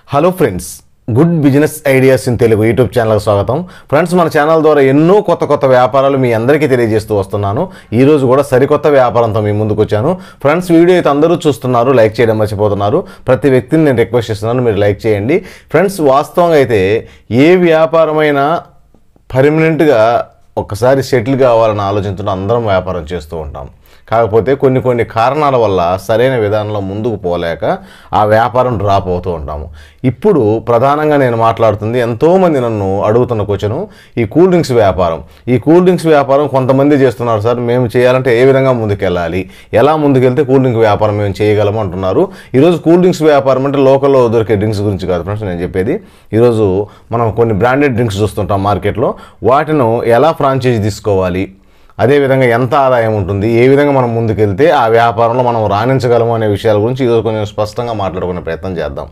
hello friends good business ideas in Telugu YouTube ఛానల్కి స్వాగతం friends మన ఛానల్ ద్వారా ఎన్నో కొత్త కొత్త వ్యాపారాలు మీ అందరికీ తెలియజేస్తూ వస్తున్నాను ఈ రోజు కూడా సరికొత్త వ్యాపారంతో మీ ముందుకు వచ్చాను ఫ్రెండ్స్ వీడియో అయితే అందరూ చూస్తున్నారు లైక్ చేయడం మర్చిపోతున్నారు ప్రతి వ్యక్తిని నేను రిక్వెస్ట్ చేస్తున్నాను మీరు లైక్ చేయండి ఫ్రెండ్స్ వాస్తవంగా అయితే ఏ వ్యాపారమైనా పర్మనెంట్గా ఒక్కసారి సెటిల్ కావాలని ఆలోచించడం అందరం వ్యాపారం చేస్తూ ఉంటాం కాకపోతే కొన్ని కొన్ని కారణాల వల్ల సరైన విధానంలో ముందుకు పోలేక ఆ వ్యాపారం డ్రాప్ అవుతూ ఉంటాము ఇప్పుడు ప్రధానంగా నేను మాట్లాడుతుంది ఎంతోమంది నన్ను అడుగుతున్న క్వశ్చను ఈ కూల్ డ్రింక్స్ వ్యాపారం ఈ కూల్ డ్రింక్స్ వ్యాపారం కొంతమంది చేస్తున్నారు సార్ మేము చేయాలంటే ఏ విధంగా ముందుకెళ్ళాలి ఎలా ముందుకెళ్తే కూల్ డ్రింక్ వ్యాపారం మేము చేయగలము అంటున్నారు ఈరోజు కూల్ డ్రింక్స్ వ్యాపారం అంటే లోకల్లో దొరికే డ్రింక్స్ గురించి కాదు ఫ్రెండ్స్ నేను చెప్పేది ఈరోజు మనం కొన్ని బ్రాండెడ్ డ్రింక్స్ చూస్తుంటాం మార్కెట్లో వాటిను ఎలా ఫ్రాంచైజీ తీసుకోవాలి అదేవిధంగా ఎంత ఆదాయం ఉంటుంది ఏ విధంగా మనం ముందుకెళ్తే ఆ వ్యాపారంలో మనం రాణించగలము అనే విషయాల గురించి ఈరోజు కొంచెం స్పష్టంగా మాట్లాడుకునే ప్రయత్నం చేద్దాం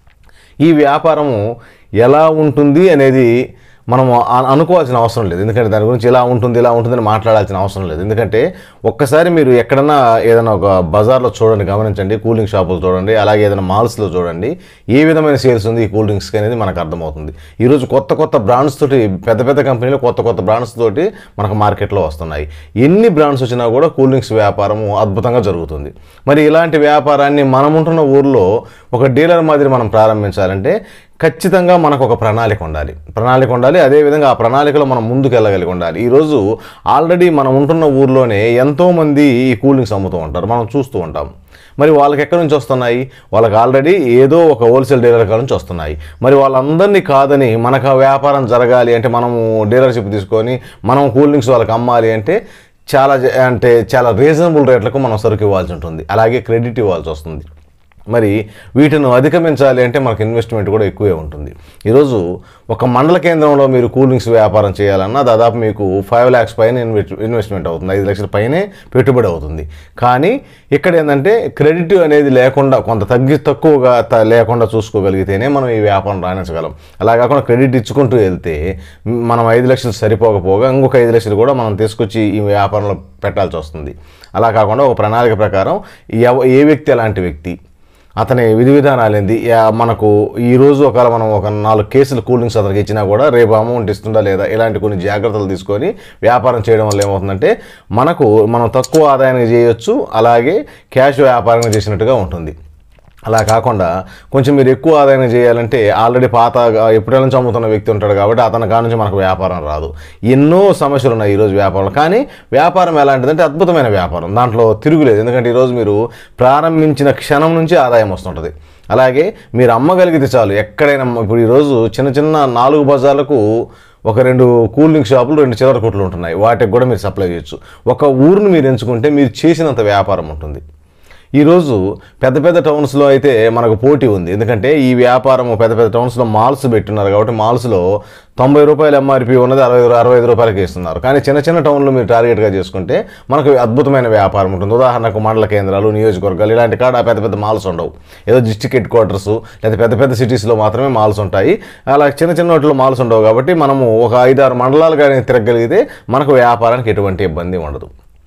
ఈ వ్యాపారము ఎలా ఉంటుంది అనేది మనం అ- అనుకోవాల్సిన అవసరం లేదు ఎందుకంటే దాని గురించి ఇలా ఉంటుంది ఇలా ఉంటుందని మాట్లాడాల్సిన అవసరం లేదు ఎందుకంటే ఒక్కసారి మీరు ఎక్కడన్నా ఏదైనా ఒక బజార్లో చూడండి గమనించండి కూల్ డ్రింక్ షాపులు చూడండి అలాగే ఏదైనా మాల్స్లో చూడండి ఏ విధమైన సేల్స్ ఉంది ఈ కూల్ డ్రింక్స్కి అనేది మనకు అర్థమవుతుంది ఈరోజు కొత్త కొత్త బ్రాండ్స్ తోటి పెద్ద పెద్ద కంపెనీలు కొత్త కొత్త బ్రాండ్స్ తోటి మనకు మార్కెట్లో వస్తున్నాయి ఎన్ని బ్రాండ్స్ వచ్చినా కూడా కూల్ డ్రింక్స్ వ్యాపారము అద్భుతంగా జరుగుతుంది మరి ఇలాంటి వ్యాపారాన్ని మనం ఉంటున్న ఊర్లో ఒక డీలర్ మాదిరి మనం ప్రారంభించాలంటే ఖచ్చితంగా మనకు ఒక ప్రణాళిక ఉండాలి ప్రణాళిక ఉండాలి అదేవిధంగా ఆ ప్రణాళికలో మనం ముందుకు వెళ్ళగలిగి ఉండాలి ఈరోజు ఆల్రెడీ మనం ఉంటున్న ఊర్లోనే ఎంతోమంది ఈ కూల్ డ్రింక్స్ అమ్ముతూ ఉంటారు మనం చూస్తూ ఉంటాం మరి వాళ్ళకి ఎక్కడి నుంచి వస్తున్నాయి వాళ్ళకి ఆల్రెడీ ఏదో ఒక హోల్సేల్ డీలర్ కాడ నుంచి వస్తున్నాయి మరి వాళ్ళందరినీ కాదని మనకు ఆ వ్యాపారం జరగాలి అంటే మనము డీలర్షిప్ తీసుకొని మనం కూల్ డ్రింక్స్ వాళ్ళకి అమ్మాలి అంటే చాలా జ- అంటే చాలా రీజనబుల్ రేట్లకు మనం సరుకు ఇవ్వాల్సి ఉంటుంది అలాగే క్రెడిట్ ఇవ్వాల్సి వస్తుంది మరి వీటిని అధిగమించాలి అంటే మనకు ఇన్వెస్ట్మెంట్ కూడా ఎక్కువే ఉంటుంది ఈరోజు ఒక మండల కేంద్రంలో మీరు కూల్ డ్రింక్స్ వ్యాపారం చేయాలన్నా దాదాపు మీకు ఫైవ్ ల్యాక్స్ పైన ఇన్వెస్ట్ ఇన్వెస్ట్మెంట్ అవుతుంది ఐదు లక్షల పైనే పెట్టుబడి అవుతుంది కానీ ఇక్కడ ఏంటంటే క్రెడిట్ అనేది లేకుండా కొంత తగ్గి తక్కువగా త- లేకుండా చూసుకోగలిగితేనే మనం ఈ వ్యాపారం రాణించగలం అలా కాకుండా క్రెడిట్ ఇచ్చుకుంటూ వెళ్తే మ్, మనం ఐదు లక్షలు సరిపోకపోగా ఇంకొక ఐదు లక్షలు కూడా మనం తీసుకొచ్చి ఈ వ్యాపారంలో పెట్టాల్సి వస్తుంది అలా కాకుండా ఒక ప్రణాళిక ప్రకారం ఎవ ఏ వ్యక్తి ఎలాంటి వ్యక్తి అతని విధి విధానాలు ఏంది యా- మనకు ఈ రోజు ఒకవేళ మనం ఒక నాలుగు కేసులు కూల్ డ్రింక్స్ అతనికి ఇచ్చినా కూడా రేపు అమౌంట్ ఇస్తుందా లేదా ఇలాంటి కొన్ని జాగ్రత్తలు తీసుకొని వ్యాపారం చేయడం వల్ల ఏమవుతుందంటే మనకు మనం తక్కువ ఆదాయానికి చేయొచ్చు అలాగే క్యాష్ వ్యాపారం చేసినట్టుగా ఉంటుంది అలా కాకుండా కొంచెం మీరు ఎక్కువ ఆదాయం చేయాలంటే ఆల్రెడీ పాత ఎప్పుడైనా నుంచి అమ్ముతున్న వ్యక్తి ఉంటాడు కాబట్టి అతని కాడ నుంచి మనకు వ్యాపారం రాదు ఎన్నో సమస్యలు ఉన్నాయి ఈరోజు వ్యాపారంలో కానీ వ్యాపారం ఎలాంటిదంటే అద్భుతమైన వ్యాపారం దాంట్లో తిరుగులేదు ఎందుకంటే ఈరోజు మీరు ప్రారంభించిన క్షణం నుంచి ఆదాయం వస్తుంటుంది అలాగే మీరు అమ్మగలిగితే చాలు ఎక్కడైనా ఇప్పుడు ఈరోజు చిన్న చిన్న నాలుగు బజార్లకు ఒక రెండు కూల్ డ్రింక్ షాపులు రెండు చిల్లర కొట్లు ఉంటున్నాయి వాటికి కూడా మీరు సప్లై చేయొచ్చు ఒక ఊరిని మీరు ఎంచుకుంటే మీరు చేసినంత వ్యాపారం ఉంటుంది ఈరోజు పెద్ద పెద్ద టౌన్స్లో అయితే మనకు పోటీ ఉంది ఎందుకంటే ఈ వ్యాపారం పెద్ద పెద్ద టౌన్స్లో మాల్స్ పెట్టున్నారు కాబట్టి మాల్స్లో తొంభై రూపాయల ఎంఆర్పి ఉన్నది అరవై అరవై ఐదు రూపాయలకి ఇస్తున్నారు కానీ చిన్న చిన్న టౌన్లో మీరు టార్గెట్గా చేసుకుంటే మనకు అద్భుతమైన వ్యాపారం ఉంటుంది ఉదాహరణకు మండల కేంద్రాలు నియోజకవర్గాలు ఇలాంటి కాడ పెద్ద పెద్ద మాల్స్ ఉండవు ఏదో డిస్టిక్ హెడ్ క్వార్టర్స్ లేదా పెద్ద పెద్ద సిటీస్లో మాత్రమే మాల్స్ ఉంటాయి అలా చిన్న చిన్న వాటిలో మాల్స్ ఉండవు కాబట్టి మనము ఒక ఐదారు మండలాలు కానీ తిరగలిగితే మనకు వ్యాపారానికి ఎటువంటి ఇబ్బంది ఉండదు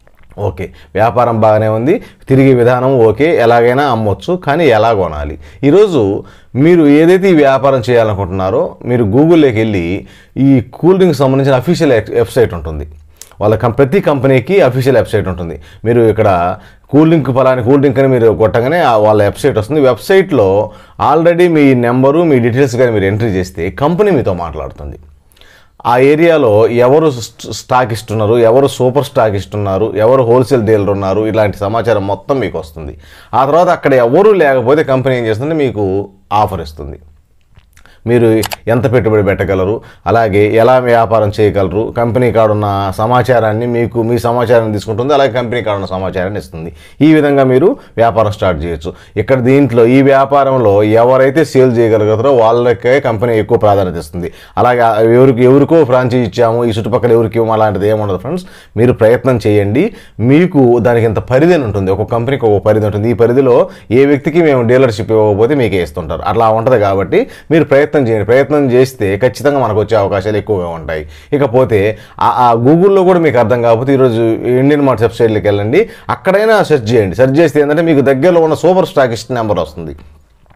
ఓకే వ్యాపారం బాగానే ఉంది తిరిగే విధానం ఓకే ఎలాగైనా అమ్మొచ్చు కానీ ఎలా కొనాలి ఈరోజు మీరు ఏదైతే ఈ వ్యాపారం చేయాలనుకుంటున్నారో మీరు గూగుల్లోకి వెళ్ళి ఈ కూల్ డ్రింక్స్ సంబంధించిన అఫీషియల్ వెబ్సైట్ ఉంటుంది వాళ్ళ కం- ప్రతి కంపెనీకి అఫీషియల్ వెబ్సైట్ ఉంటుంది మీరు ఇక్కడ కూల్ డ్రింక్ ఫలాని కూల్ డ్రింక్ అని మీరు కొట్టగానే ఆ వాళ్ళ వెబ్సైట్ వస్తుంది వెబ్సైట్లో ఆల్రెడీ మీ నెంబరు మీ డీటెయిల్స్ కానీ మీరు ఎంట్రీ చేస్తే కంపెనీ మీతో మాట్లాడుతుంది ఆ ఏరియాలో ఎవరు స్ట్- స్టాక్ ఇస్తున్నారు ఎవరు సూపర్ స్టాక్ ఇస్తున్నారు ఎవరు హోల్సేల్ డీలర్ ఉన్నారు ఇలాంటి సమాచారం మొత్తం మీకు వస్తుంది ఆ తర్వాత అక్కడ ఎవరు లేకపోతే కంపెనీ ఏం చేస్తుందంటే మీకు ఆఫర్ ఇస్తుంది మీరు ఎంత పెట్టుబడి పెట్టగలరు అలాగే ఎలా వ్యాపారం చేయగలరు కంపెనీ కాడున్న సమాచారాన్ని మీకు మీ సమాచారాన్ని తీసుకుంటుంది అలాగే కంపెనీ కాడున్న సమాచారాన్ని ఇస్తుంది ఈ విధంగా మీరు వ్యాపారం స్టార్ట్ చేయొచ్చు ఇక్కడ దీంట్లో ఈ వ్యాపారంలో ఎవరైతే సేల్ చేయగలుగుతారో వాళ్ళకే కంపెనీ ఎక్కువ ప్రాధాన్యత ఇస్తుంది అలాగే ఎవరికి ఎవరికో ఫ్రాంచైజ్ ఇచ్చాము ఈ చుట్టుపక్కల ఎవరికి ఇవ్వము అలాంటిది ఏముండదు ఫ్రెండ్స్ మీరు ప్రయత్నం చేయండి మీకు దానికి ఇంత పరిధి అని ఉంటుంది ఒక కంపెనీకి ఒక పరిధి ఉంటుంది ఈ పరిధిలో ఏ వ్యక్తికి మేము డీలర్షిప్ ఇవ్వకపోతే మీకే ఇస్తుంటారు అట్లా ఉంటుంది కాబట్టి మీరు ప్రయత్నం చేయండి ప్రయత్నం చేస్తే ఖచ్చితంగా మనకు వచ్చే అవకాశాలు ఎక్కువగా ఉంటాయి ఇకపోతే ఆ- ఆ గూగుల్లో కూడా మీకు అర్థం కాకపోతే ఈరోజు ఇండియన్ మార్ట్ వెబ్సైట్లోకి వెళ్ళండి అక్కడైనా సెర్చ్ చేయండి సెర్చ్ చేస్తే ఏంటంటే మీకు దగ్గరలో ఉన్న సూపర్ స్టాకిస్ట్ నెంబర్ వస్తుంది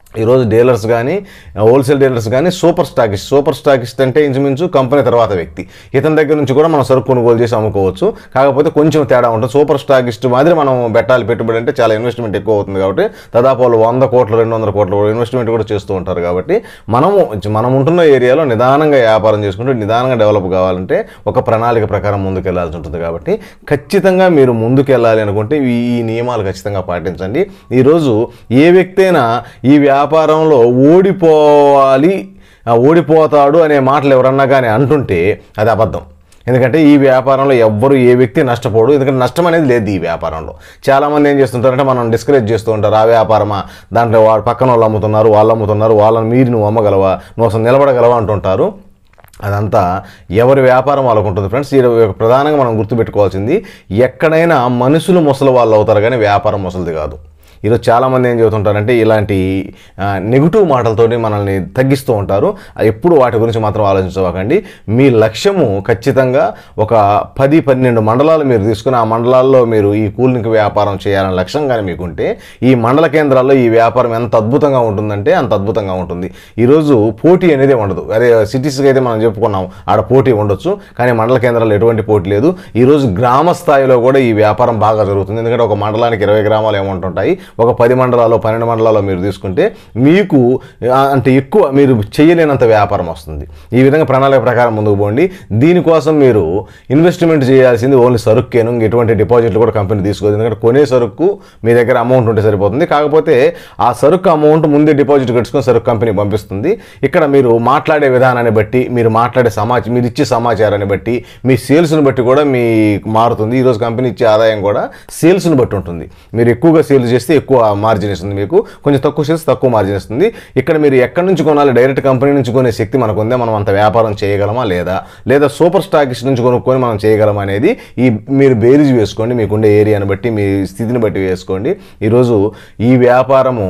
ఈరోజు డీలర్స్ కానీ హోల్సేల్ డీలర్స్ కానీ సూపర్ స్టాకిస్ట్ సూపర్ స్టాకిస్ట్ అంటే ఇంచుమించు కంపెనీ తర్వాత వ్యక్తి ఇతని దగ్గర నుంచి కూడా మనం సరుకు కొనుగోలు చేసి అమ్ముకోవచ్చు కాకపోతే కొంచెం తేడా ఉంటుంది సూపర్ స్టాకిస్ట్ మాదిరి మనం పెట్టాలి పెట్టుబడి అంటే చాలా ఇన్వెస్ట్మెంట్ ఎక్కువ అవుతుంది కాబట్టి దాదాపు వాళ్ళు వంద కోట్లు రెండు వందల కోట్ల ఇన్వెస్ట్మెంట్ కూడా చేస్తూ ఉంటారు కాబట్టి మనము మనం ఉంటున్న ఏరియాలో నిదానంగా వ్యాపారం చేసుకుంటూ నిదానంగా డెవలప్ కావాలంటే ఒక ప్రణాళిక ప్రకారం ముందుకు వెళ్ళాల్సి ఉంటుంది కాబట్టి ఖచ్చితంగా మీరు ముందుకు వెళ్ళాలి అనుకుంటే ఈ ఈ నియమాలు ఖచ్చితంగా పాటించండి ఈరోజు ఏ వ్యక్తి అయినా ఈ వ్యాపారంలో ఓడిపోవాలి ఆ, ఓడిపోతాడు అనే మాటలు ఎవరన్నా కానీ అంటుంటే అది అబద్ధం ఎందుకంటే ఈ వ్యాపారంలో ఎవ్వరు ఏ వ్యక్తి నష్టపోడు ఎందుకంటే నష్టం అనేది లేదు ఈ వ్యాపారంలో చాలామంది ఏం చేస్తుంటారంటే మనం డిస్కరేజ్ చేస్తూ ఉంటారు ఆ వ్యాపారమా దాంట్లో వాడు పక్కన వాళ్ళు అమ్ముతున్నారు వాళ్ళు అమ్ముతున్నారు వాళ్ళని మీరు నువ్వు అమ్మగలవా నువ్వు అసలు నిలబడగలవా అంటుంటారు అదంతా ఎవరి వ్యాపారం వాళ్ళకు ఉంటుంది ఫ్రెండ్స్ ఈ ప్రధానంగా మనం గుర్తుపెట్టుకోవాల్సింది ఎక్కడైనా మనుషులు ముసలి వాళ్ళు అవుతారు కానీ వ్యాపారం ముసలిది కాదు ఈరోజు చాలామంది ఏం చెబుతుంటారంటే ఇలాంటి నెగిటివ్ మాటలతోటి మనల్ని తగ్గిస్తూ ఉంటారు ఎప్పుడు వాటి గురించి మాత్రం ఆలోచించవకండి మీ లక్ష్యము ఖచ్చితంగా ఒక పది పన్నెండు మండలాలు మీరు తీసుకుని ఆ మండలాల్లో మీరు ఈ కూలింగ్ వ్యాపారం చేయాలని లక్ష్యం కానీ మీకుంటే ఈ మండల కేంద్రాల్లో ఈ వ్యాపారం ఎంత అద్భుతంగా ఉంటుందంటే అంత అద్భుతంగా ఉంటుంది ఈరోజు పోటీ అనేది ఉండదు అదే సిటీస్కి అయితే మనం చెప్పుకున్నాం ఆడ పోటీ ఉండొచ్చు కానీ మండల కేంద్రాల్లో ఎటువంటి పోటీ లేదు ఈరోజు గ్రామ స్థాయిలో కూడా ఈ వ్యాపారం బాగా జరుగుతుంది ఎందుకంటే ఒక మండలానికి ఇరవై గ్రామాలు ఏమంటుంటాయి ఒక పది మండలాలు పన్నెండు మండలాల్లో మీరు తీసుకుంటే మీకు ఆ, అంటే ఎక్కువ మీరు చేయలేనంత వ్యాపారం వస్తుంది ఈ విధంగా ప్రణాళిక ప్రకారం ముందుకు పోండి దీనికోసం మీరు ఇన్వెస్ట్మెంట్ చేయాల్సింది ఓన్లీ సరుక్కేను ఎటువంటి డిపాజిట్లు కూడా కంపెనీ తీసుకోదు ఎందుకంటే కొనే సరుకు మీ దగ్గర అమౌంట్ ఉంటే సరిపోతుంది కాకపోతే ఆ సరుకు అమౌంట్ ముందే డిపాజిట్ కట్టుకొని సరుకు కంపెనీ పంపిస్తుంది ఇక్కడ మీరు మాట్లాడే విధానాన్ని బట్టి మీరు మాట్లాడే సమాచారం మీరు ఇచ్చే సమాచారాన్ని బట్టి మీ సేల్స్ని బట్టి కూడా మీ మారుతుంది ఈరోజు కంపెనీ ఇచ్చే ఆదాయం కూడా సేల్స్ని బట్టి ఉంటుంది మీరు ఎక్కువగా సేల్స్ చేస్తే ఎక్కువ మార్జిన్ ఇస్తుంది మీకు కొంచెం తక్కువ సేల్స్ తక్కువ మార్జిన్ ఇస్తుంది ఇక్కడ మీరు ఎక్కడి నుంచి కొనాలి డైరెక్ట్ కంపెనీ నుంచి కొనే శక్తి మనకు ఉందే మనం అంత వ్యాపారం చేయగలమా లేదా లేదా సూపర్ స్టాకిస్ట్ నుంచి కొనుక్కొని మనం చేయగలమా అనేది ఈ మీరు బేరీజ్ వేసుకోండి మీకుండే ఏరియాని బట్టి మీ స్థితిని బట్టి వేసుకోండి ఈరోజు ఈ వ్యాపారము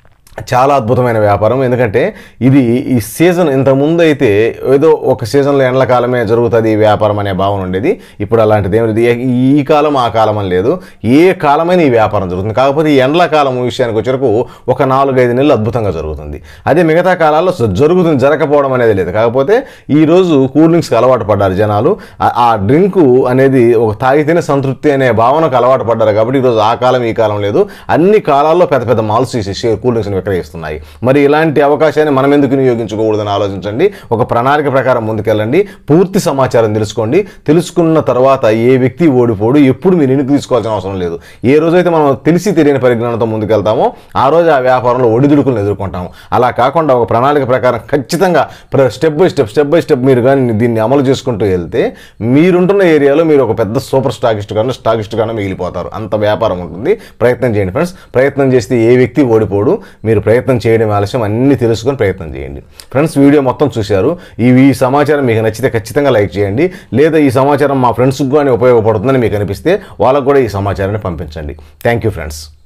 చాలా అద్భుతమైన వ్యాపారం ఎందుకంటే ఇది ఈ సీజన్ ఇంతకుముందు అయితే ఏదో ఒక సీజన్లో ఎండ్ల కాలమే జరుగుతుంది ఈ వ్యాపారం అనే భావన ఉండేది ఇప్పుడు అలాంటిది ఏమి లేదు ఏ- ఈ కాలం ఆ కాలం అని లేదు ఏ కాలమైన ఈ వ్యాపారం జరుగుతుంది కాకపోతే ఈ ఎండ్ల కాలం విషయానికి వచ్చరకు ఒక నాలుగైదు నెలలు అద్భుతంగా జరుగుతుంది అదే మిగతా కాలాల్లో జ- జరుగుతుంది జరగకపోవడం అనేది లేదు కాకపోతే ఈ రోజు కూల్ డ్రింక్స్కి అలవాటు పడ్డారు జనాలు ఆ- ఆ డ్రింకు అనేది ఒక తాగితేనే సంతృప్తి అనే భావనకు అలవాటు పడ్డారు కాబట్టి ఈరోజు ఆ కాలం ఈ కాలం లేదు అన్ని కాలాల్లో పెద్ద పెద్ద మాల్స్ ఈ షే- కూల్ డ్రింక్స్ని విక్రయిస్తున్నాయి మరి ఇలాంటి అవకాశాన్ని మనం ఎందుకు వినియోగించుకోకూడదని ఆలోచించండి ఒక ప్రణాళిక ప్రకారం ముందుకెళ్ళండి పూర్తి సమాచారం తెలుసుకోండి తెలుసుకున్న తర్వాత ఏ వ్యక్తి ఓడిపోడు ఎప్పుడు మీరు వెనక్కి తీసుకోవాల్సిన అవసరం లేదు ఏ రోజైతే మనం తెలిసి తెలియని పరిజ్ఞానంతో ముందుకెళ్తామో ఆ రోజు ఆ వ్యాపారంలో ఒడిదుడుకులను ఎదుర్కొంటాము అలా కాకుండా ఒక ప్రణాళిక ప్రకారం ఖచ్చితంగా step by step step by step మీరు కానీ దీన్ని అమలు చేసుకుంటూ వెళ్తే మీరుంటున్న ఏరియాలో మీరు ఒక పెద్ద సూపర్ స్టాకిస్ట్ కానీ స్టాకిస్ట్ కానీ మిగిలిపోతారు అంత వ్యాపారం ఉంటుంది ప్రయత్నం చేయండి ఫ్రెండ్స్ ప్రయత్నం చేస్తే ఏ వ్యక్తి ఓడిపోడు మీరు ప్రయత్నం చేయడం ఆలస్యం అన్ని తెలుసుకొని ప్రయత్నం చేయండి ఫ్రెండ్స్ వీడియో మొత్తం చూశారు ఈ ఈ సమాచారం మీకు నచ్చితే ఖచ్చితంగా లైక్ చేయండి లేదా ఈ సమాచారం మా ఫ్రెండ్స్కి కానీ ఉపయోగపడుతుందని మీకు అనిపిస్తే వాళ్ళకు కూడా ఈ సమాచారాన్ని పంపించండి థ్యాంక్ యూ ఫ్రెండ్స్